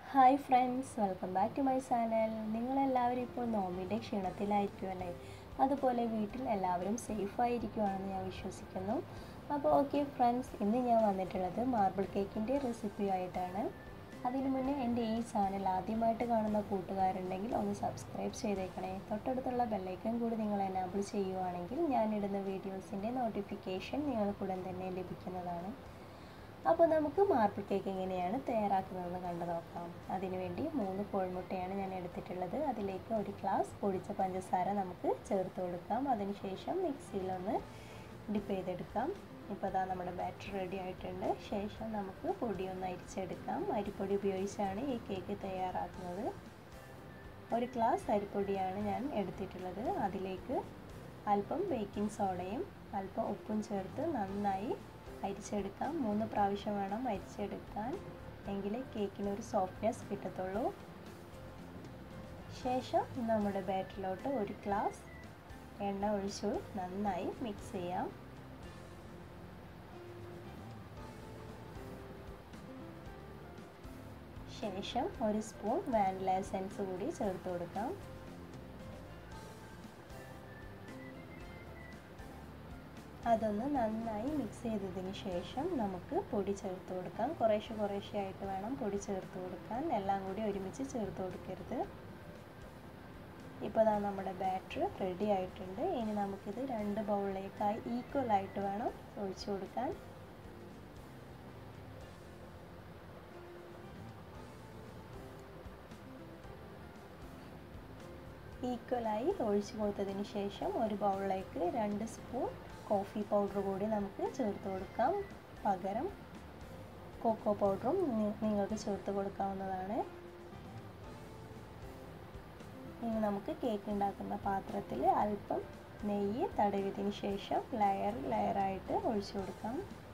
hi friends welcome back to my channel നിങ്ങളെല്ലാവരും ഇപ്പോൾ നോമ്പിൻ്റെ ക്ഷീണത്തിലായിരിക്കുമല്ലേ അതുപോലെ വീട്ടിൽ എല്ലാവരും സേഫ് ആയിരിക്കുവാണെന്ന് ഞാൻ വിശ്വസിക്കുന്നു അപ്പോൾ ഓക്കെ ഫ്രണ്ട്സ് ഇന്ന് ഞാൻ വന്നിട്ടുള്ളത് മാർബിൾ കേക്കിൻ്റെ റെസിപ്പി ആയിട്ടാണ് അതിനു മുന്നേ എൻ്റെ ഈ ചാനൽ ആദ്യമായിട്ട് കാണുന്ന കൂട്ടുകാരുണ്ടെങ്കിൽ ഒന്ന് സബ്സ്ക്രൈബ് ചെയ്തേക്കണേ തൊട്ടടുത്തുള്ള ബെല്ലൈക്കൺ കൂടി നിങ്ങൾ എനാബിൾ ചെയ്യുവാണെങ്കിൽ ഞാനിടുന്ന വീഡിയോസിൻ്റെ നോട്ടിഫിക്കേഷൻ നിങ്ങൾക്കുടൻ തന്നെ ലഭിക്കുന്നതാണ് അപ്പോൾ നമുക്ക് മാർബിൾ കേക്ക് എങ്ങനെയാണ് തയ്യാറാക്കുന്നതെന്ന് കണ്ടു നോക്കാം അതിനുവേണ്ടി മൂന്ന് കോഴിമുട്ടയാണ് ഞാൻ എടുത്തിട്ടുള്ളത് അതിലേക്ക് ഒരു ഗ്ലാസ് പൊടിച്ച പഞ്ചസാര നമുക്ക് ചേർത്ത് കൊടുക്കാം അതിനുശേഷം മിക്സിയിലൊന്ന് ഡിപ്പ് ചെയ്തെടുക്കാം ഇപ്പോൾ അതാ നമ്മുടെ ബാറ്റർ റെഡി ആയിട്ടുണ്ട് ശേഷം നമുക്ക് പൊടി ഒന്ന് അരിച്ചെടുക്കാം അരിപ്പൊടി ഉപയോഗിച്ചാണ് ഈ കേക്ക് തയ്യാറാക്കുന്നത് ഒരു ഗ്ലാസ് അരിപ്പൊടിയാണ് ഞാൻ എടുത്തിട്ടുള്ളത് അതിലേക്ക് അല്പം ബേക്കിംഗ് സോഡയും അല്പം ഉപ്പും ചേർത്ത് നന്നായി അരിച്ചെടുക്കാം മൂന്ന് പ്രാവശ്യം വേണം അരിച്ചെടുക്കാൻ എങ്കിലേ കേക്കിന് ഒരു സോഫ്റ്റ്നെസ് കിട്ടത്തുള്ളൂ ശേഷം നമ്മുടെ ബാറ്ററിലോട്ട് ഒരു ഗ്ലാസ് എണ്ണ ഒഴിച്ചു നന്നായി മിക്സ് ചെയ്യാം ശേഷം ഒരു സ്പൂൺ വാനില എസൻസ് കൂടി ചേർത്ത് കൊടുക്കാം അതൊന്ന് നന്നായി മിക്സ് ചെയ്തതിന് ശേഷം നമുക്ക് പൊടി ചേർത്ത് കൊടുക്കാം കുറേശ്ശെ കുറേശ്ശെ ആയിട്ട് വേണം പൊടി ചേർത്ത് കൊടുക്കാൻ എല്ലാം കൂടി ഒരുമിച്ച് ചേർത്ത് കൊടുക്കരുത് ഇപ്പോൾ ഇതാ നമ്മുടെ ബാറ്റർ റെഡി ആയിട്ടുണ്ട് ഇനി നമുക്കിത് രണ്ട് ബൗളിലേക്കായി ഈക്വൽ ആയിട്ട് വേണം ഒഴിച്ചു കൊടുക്കാൻ ഈക്വലായി ഒഴിച്ചു കൊടുത്തതിന് ശേഷം ഒരു ബൗളിലേക്ക് രണ്ട് സ്പൂൺ കോഫി പൗഡർ കൂടി നമുക്ക് ചേർത്ത് കൊടുക്കാം പകരം കൊക്കോ പൗഡറും നിങ്ങൾക്ക് ചേർത്ത് കൊടുക്കാവുന്നതാണ് ഇനി നമുക്ക് കേക്ക് ഉണ്ടാക്കുന്ന പാത്രത്തിൽ അല്പം നെയ്യ് തടവിയതിന് ശേഷം ലെയർ ലെയറായിട്ട് ഒഴിച്ചു കൊടുക്കാം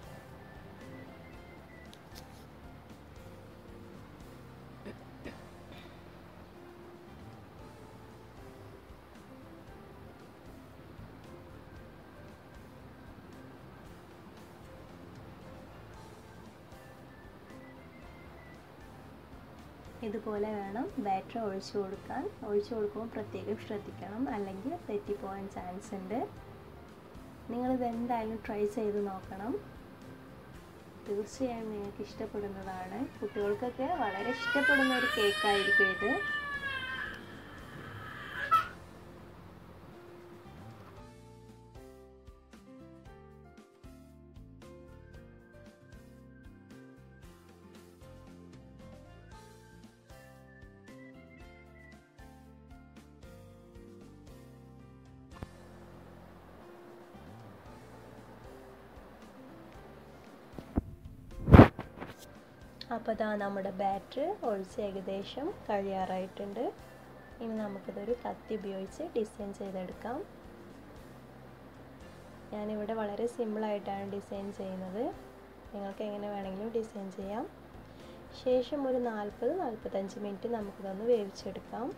ഇതുപോലെ വേണം ബാറ്റർ ഒഴിച്ചു കൊടുക്കാൻ ഒഴിച്ചു കൊടുക്കുമ്പോൾ പ്രത്യേകം ശ്രദ്ധിക്കണം അല്ലെങ്കിൽ തെറ്റിപ്പോകാൻ ചാൻസ് ഉണ്ട് നിങ്ങളിത് എന്തായാലും ട്രൈ ചെയ്ത് നോക്കണം തീർച്ചയായും നിങ്ങൾക്ക് ഇഷ്ടപ്പെടുന്നതാണ് കുട്ടികൾക്കൊക്കെ വളരെ ഇഷ്ടപ്പെടുന്ന ഒരു കേക്കായിരിക്കും ഇത് അപ്പോൾ ഇതാ നമ്മുടെ ബാറ്റർ ഒഴിച്ച് ഏകദേശം കഴിയാറായിട്ടുണ്ട് ഇനി നമുക്കിതൊരു കത്തി ഉപയോഗിച്ച് ഡിസൈൻ ചെയ്തെടുക്കാം ഞാനിവിടെ വളരെ സിമ്പിളായിട്ടാണ് ഡിസൈൻ ചെയ്യുന്നത് നിങ്ങൾക്ക് എങ്ങനെ വേണമെങ്കിലും ഡിസൈൻ ചെയ്യാം ശേഷം ഒരു നാൽപ്പത് നാൽപ്പത്തഞ്ച് മിനിറ്റ് നമുക്കിതൊന്ന് വേവിച്ചെടുക്കാം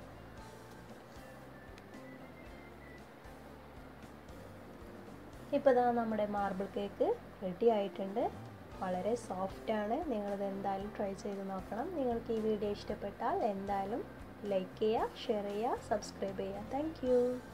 ഇപ്പോൾ ഇതാ നമ്മുടെ മാർബിൾ കേക്ക് റെഡി ആയിട്ടുണ്ട് വളരെ സോഫ്റ്റാണ് നിങ്ങളിത് എന്തായാലും ട്രൈ ചെയ്ത് നോക്കണം നിങ്ങൾക്ക് ഈ വീഡിയോ ഇഷ്ടപ്പെട്ടാൽ എന്തായാലും ലൈക്ക് ചെയ്യുക ഷെയർ ചെയ്യുക സബ്സ്ക്രൈബ് ചെയ്യുക താങ്ക്